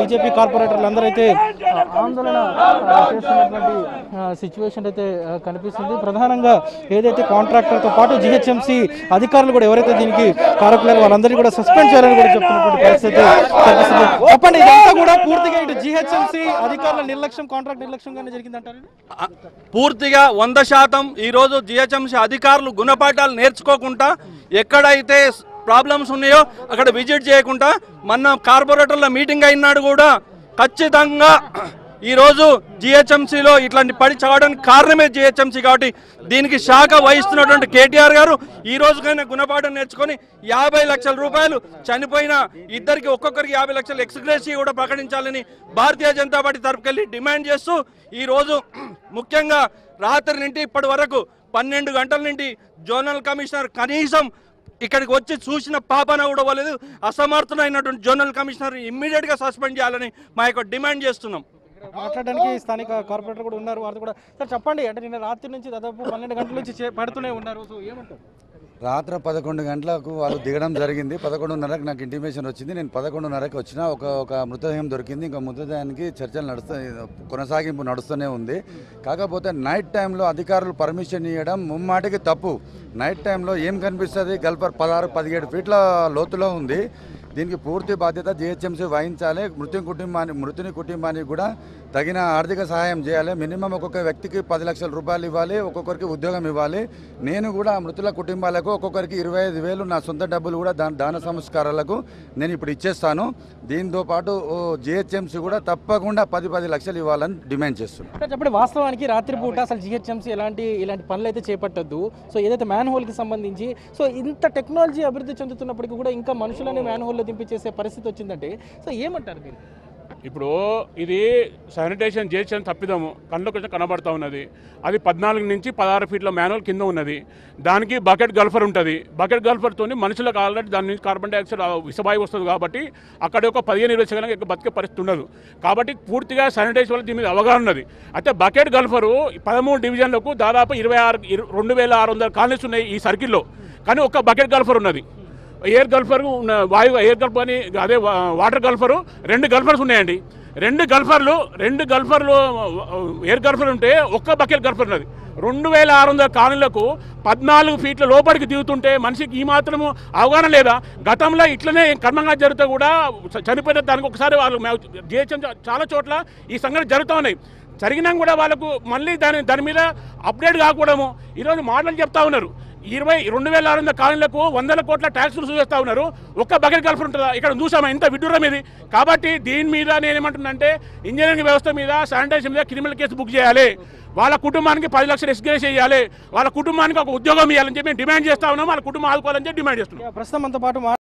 BJP కార్పొరేటర్లు అందరూ అయితే ఆ, ఆందోళన ఆ, చేస్తున్నటువంటి సిచ్యువేషన్ అయితే ఆ, కనిపిస్తుంది ప్రధానంగా ఏదైతే కాంట్రాక్టర్తో పాటు జిహెచ్ఎంసీ అధికారులు కూడా ఎవరైతే దీనికి కారకులేరు వాళ్ళందరినీ కూడా సస్పెండ్ చేయాలని కూడా చెప్తున్నటువంటి పరిస్థితి కనిపిస్తుంది చెప్పండి ఇదంతా కూడా పూర్తిగా ఇటు జిహెచ్ఎంసీ అధికారుల నిర్లక్ష్యం కాంట్రాక్ట్ నిర్లక్ష్యంగానే జరిగిందంటారు ఆ, పూర్తిగా వంద శాతం ఈరోజు జిహెచ్ఎంసీ అధికారులు గుణపాఠాలు నేర్చుకోకుండా ఎక్కడైతే ప్రాబ్లమ్స్ ఉన్నాయో అక్కడ విజిట్ చేయకుండా మొన్న కార్పొరేటర్ల మీటింగ్ అయినాడు కూడా ఖచ్చితంగా ఈరోజు జిహెచ్ఎంసీలో ఇట్లాంటి పడి చావడానికి కారణమే జిహెచ్ఎంసీ కాబట్టి దీనికి శాఖ వహిస్తున్నటువంటి కేటీఆర్ గారు ఈ రోజుకైనా గుణపాఠం నేర్చుకొని యాభై లక్షల రూపాయలు చనిపోయిన ఇద్దరికి ఒక్కొక్కరికి యాభై లక్షల ఎక్స్గ్రేసీ కూడా ప్రకటించాలని భారతీయ జనతా పార్టీ తరపుకెళ్ళి డిమాండ్ చేస్తూ ఈ రోజు ముఖ్యంగా రాత్రి నుండి ఇప్పటి వరకు పన్నెండు గంటల నుండి జోనల్ కమిషనర్ కనీసం ఇక్కడికి వచ్చి చూసిన పాపన కూడా వాళ్ళదు అసమర్థులైనటువంటి జోనల్ కమిషనర్ ఇమ్మీడియట్ గా సస్పెండ్ చేయాలని మా యొక్క డిమాండ్ చేస్తున్నాం మాట్లాడడానికి స్థానిక కార్పొరేటర్ కూడా ఉన్నారు వారు కూడా సార్ చెప్పండి అంటే నిన్న రాత్రి నుంచి దాదాపు పన్నెండు గంటల నుంచి చే- పడుతూనే ఉన్నారు సో ఏమంటారు రాత్రి పదకొండు గంటలకు వాళ్ళు దిగడం జరిగింది పదకొండున్నరకు నాకు ఇంటిమేషన్ వచ్చింది నేను పదకొండున్నరకు వచ్చిన ఒక ఒక మృతదేహం దొరికింది ఇంకా మృతదేహానికి చర్చలు నడుస్తూ కొనసాగింపు నడుస్తూనే ఉంది కాకపోతే నైట్ టైంలో అధికారులు పర్మిషన్ ఇవ్వడం ముమ్మాటికి తప్పు నైట్ టైంలో ఏం కనిపిస్తుంది గల్పర్ పదహారు పదిహేడు ఫీట్ల లోతులో ఉంది దీనికి పూర్తి బాధ్యత జిహెచ్ఎంసీ వహించాలి మృతి కుటుంబాన్ని మృతుని కుటుంబానికి కూడా తగిన ఆర్థిక సహాయం చేయాలి మినిమం ఒక్కొక్క వ్యక్తికి పది లక్షల రూపాయలు ఇవ్వాలి ఒక్కొక్కరికి ఉద్యోగం ఇవ్వాలి నేను కూడా మృతుల కుటుంబాలకు ఒక్కొక్కరికి ఇరవై ఐదు వేలు నా సొంత డబ్బులు కూడా దాన దాన సంస్కారాలకు నేను ఇప్పుడు ఇచ్చేస్తాను దీంతో పాటు జిహెచ్ఎంసీ కూడా తప్పకుండా పది పది లక్షలు ఇవ్వాలని డిమాండ్ చేస్తున్నాను అంటే చెప్పండి వాస్తవానికి రాత్రిపూట అసలు జిహెచ్ఎంసీ ఎలాంటి ఇలాంటి పనులు అయితే చేపట్టద్దు సో ఏదైతే మ్యాన్ హోల్కి సంబంధించి సో ఇంత టెక్నాలజీ అభివృద్ధి చెందుతున్నప్పటికీ కూడా ఇంకా మనుషులని మ్యాన్ హోల్లో దింపించేసే పరిస్థితి వచ్చిందంటే సో ఏమంటారు మీరు ఇప్పుడు ఇది శానిటేషన్ చేసిన తప్పిదము కళ్ళకు కొంచెం కనబడతా ఉన్నది అది పద్నాలుగు నుంచి పదహారు ఫీట్ల మాన్యువల్ కింద ఉన్నది దానికి బకెట్ గల్ఫర్ ఉంటుంది బకెట్ గల్ఫర్తో మనుషులకు ఆల్రెడీ దాని నుంచి కార్బన్ డైఆక్సైడ్ విషవాయువు వస్తుంది కాబట్టి అక్కడ ఒక పదిహేను ఇరవై సెకండ్ ఎక్కువ బతికే పరిస్థితి ఉండదు కాబట్టి పూర్తిగా శానిటైజ్ వల్ల దీని మీద అవగాహన ఉన్నది అయితే బకెట్ గల్ఫరు పదమూడు డివిజన్లకు దాదాపు ఇరవై ఆరు ఇరు- రెండు వేల ఆరు వందల కాలనీస్ ఉన్నాయి ఈ సర్కిల్లో కానీ ఒక్క బకెట్ గల్ఫర్ ఉన్నది ఎయిర్ గల్ఫర్ ఉన్న వాయు ఎయిర్ గల్ఫ్ అని అదే వా- వాటర్ గల్ఫరు రెండు గల్ఫర్స్ ఉన్నాయండి రెండు గల్ఫర్లు రెండు గల్ఫర్లు ఎయిర్ గల్ఫర్ ఉంటే ఒక్క బకెట్ గల్ఫర్ ఉన్నది రెండు వేల ఆరు వందల కాలనీలకు పద్నాలుగు ఫీట్ల లోపలికి దిగుతుంటే మనిషికి ఈ మాత్రము అవగాహన లేదా గతంలో ఇట్లనే కర్మంగా జరుగుతూ కూడా చ- చనిపోయిన దానికి ఒకసారి వాళ్ళు జిహెచ్ఎం చాలా చోట్ల ఈ సంఘటన జరుగుతూ ఉన్నాయి జరిగినా కూడా వాళ్ళకు మళ్ళీ దాని దాని మీద అప్డేట్ కాకూడము ఈరోజు మాటలు చెప్తా ఉన్నారు ఇరవై రెండు వేల ఆరు వందల కాలనీలకు వందల కోట్ల ట్యాక్సులు చూపిస్తా ఉన్నారు ఒక్క బకెట్ గల్ఫర్ ఉంటుందా ఇక్కడ చూసామా ఇంత విడ్డూరం ఇది కాబట్టి దీని మీద నేను ఏమంటున్నానంటే ఇంజనీరింగ్ వ్యవస్థ మీద శానిటైజేషన్ మీద క్రిమినల్ కేసు బుక్ చేయాలి వాళ్ళ కుటుంబానికి పది లక్షలు ఎస్గ్రేస్ చేయాలి వాళ్ళ కుటుంబానికి ఒక ఉద్యోగం ఇవ్వాలని చెప్పి మేము డిమాండ్ చేస్తా ఉన్నాం వాళ్ళ కుటుంబం ఆదుకోవాలని చెప్పి డిమాండ్ చేస్తున్నాం ప్రస్తుతం మనతో పాటు మా